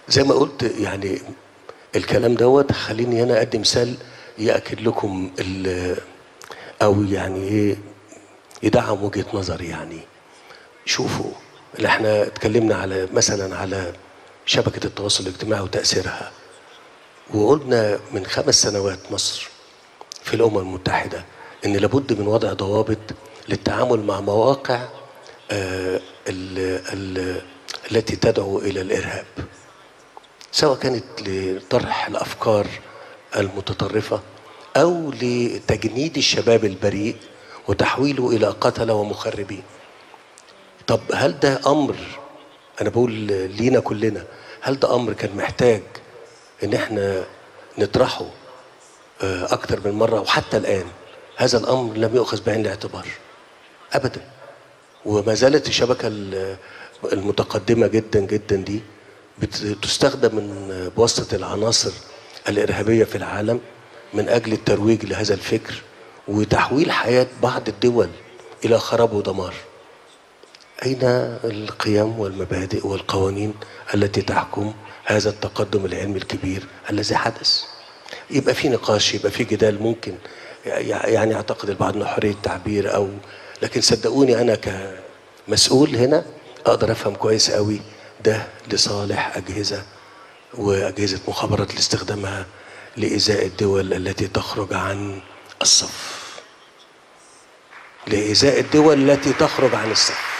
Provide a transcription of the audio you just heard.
زي ما قلت يعني الكلام دوت خليني انا ادي مثال ياكد لكم ال- او يعني ايه يدعم وجهه نظري يعني شوفوا اللي احنا اتكلمنا على مثلا على شبكه التواصل الاجتماعي وتاثيرها وقلنا من خمس سنوات مصر في الامم المتحده ان لابد من وضع ضوابط للتعامل مع مواقع آه ال ال التي تدعو الى الارهاب سواء كانت لطرح الافكار المتطرفه او لتجنيد الشباب البريء وتحويله الى قتله ومخربين طب هل ده امر انا بقول لينا كلنا هل ده امر كان محتاج ان احنا نطرحه آه، اكتر من مره وحتى الان هذا الامر لم يؤخذ بعين الاعتبار ابدا وما زالت الشبكه ال- المتقدمه جدا جدا دي بتستخدم من بواسطه العناصر الارهابيه في العالم من اجل الترويج لهذا الفكر وتحويل حياه بعض الدول الى خراب ودمار أين القيم والمبادئ والقوانين التي تحكم هذا التقدم العلمي الكبير الذي حدث يبقى في نقاش يبقى في جدال ممكن يعني يعتقد البعض انه حريه تعبير او لكن صدقوني انا كمسؤول هنا اقدر افهم كويس قوي ده لصالح اجهزه واجهزه مخابرات لاستخدامها لايذاء الدول التي تخرج عن الصف لإيذاء الدول التي تخرج عن الصف